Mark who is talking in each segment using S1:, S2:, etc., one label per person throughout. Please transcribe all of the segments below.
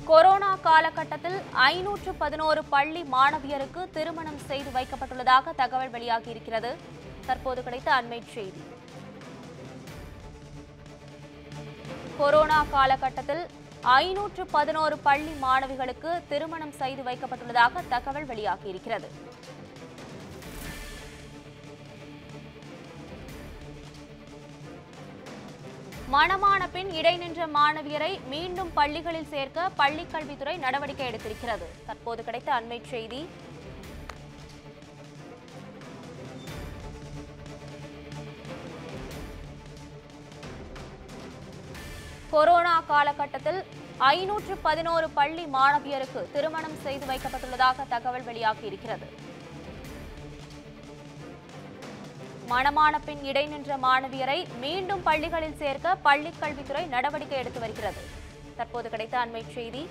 S1: corona காலகட்டத்தில் ஐநூற்று பதினோரு பள்ளி மாணவியருக்கு திருமணம் செய்து வைக்கப்பட்டுள்ளதாக தகவல் வெளியாகியிருக்கிறது தற்போது கிடைத்த அண்மை செய்தி கொரோனா காலகட்டத்தில் ஐநூற்று பதினோரு பள்ளி மாணவிகளுக்கு திருமணம் செய்து வைக்கப்பட்டுள்ளதாக தகவல் வெளியாகியிருக்கிறது மணமான பின் இடைநின்ற மாணவியரை மீண்டும் பள்ளிகளில் சேர்க்க பள்ளிக் கல்வித்துறை நடவடிக்கை எடுத்திருக்கிறது தற்போது கிடைத்த அண்மை செய்தி கொரோனா காலகட்டத்தில் ஐநூற்று பதினோரு பள்ளி மாணவியருக்கு திருமணம் செய்து வைக்கப்பட்டுள்ளதாக தகவல் வெளியாகியிருக்கிறது மணமான பின் இடைநின்ற மாணவியரை மீண்டும் பள்ளிகளில் சேர்க்க பள்ளிக் கல்வித்துறை நடவடிக்கை எடுத்து வருகிறது தற்போது கிடைத்த அண்மை செய்தி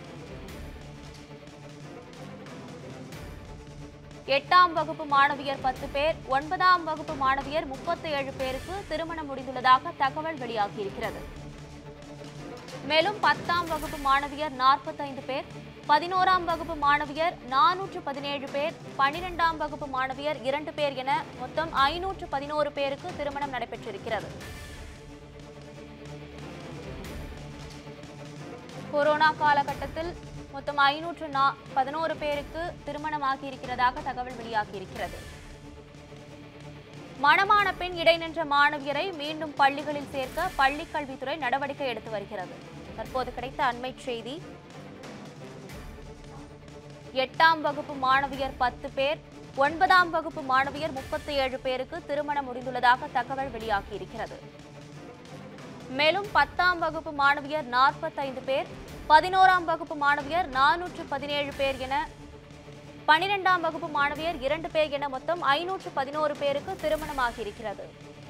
S1: எட்டாம் வகுப்பு மாணவியர் பத்து பேர் ஒன்பதாம் வகுப்பு மாணவியர் முப்பத்தி ஏழு பேருக்கு திருமணம் முடிந்துள்ளதாக தகவல் வெளியாகியிருக்கிறது மேலும் பத்தாம் வகுப்பு மாணவியர் நாற்பத்தைந்து பேர் பதினோராம் வகுப்பு மாணவியர் நானூற்று பதினேழு பேர் பன்னிரெண்டாம் வகுப்பு மாணவியர் இரண்டு பேர் என மொத்தம் ஐநூற்று பதினோரு பேருக்கு திருமணம் நடைபெற்றிருக்கிறது கொரோனா காலகட்டத்தில் மொத்தம் ஐநூற்று நா பதினோரு பேருக்கு திருமணமாகி இருக்கிறதாக தகவல் வெளியாகியிருக்கிறது மணமான பின் இடைநின்ற மாணவியரை மீண்டும் பள்ளிகளில் சேர்க்க பள்ளிக் கல்வித்துறை நடவடிக்கை எடுத்து வருகிறது தற்போது கிடைத்த அண்மை செய்தி எட்டாம் வகுப்பு மாணவியர் பத்து பேர் ஒன்பதாம் வகுப்பு மாணவியர் முப்பத்தி ஏழு பேருக்கு திருமணம் முடிந்துள்ளதாக தகவல் வெளியாகியிருக்கிறது மேலும் பத்தாம் வகுப்பு மாணவியர் நாற்பத்தைந்து பேர் பதினோராம் வகுப்பு மாணவியர் நானூற்று பதினேழு பேர் என பனிரெண்டாம் வகுப்பு மாணவியர் இரண்டு பேர் என மொத்தம் ஐநூற்று பதினோரு பேருக்கு திருமணமாகியிருக்கிறது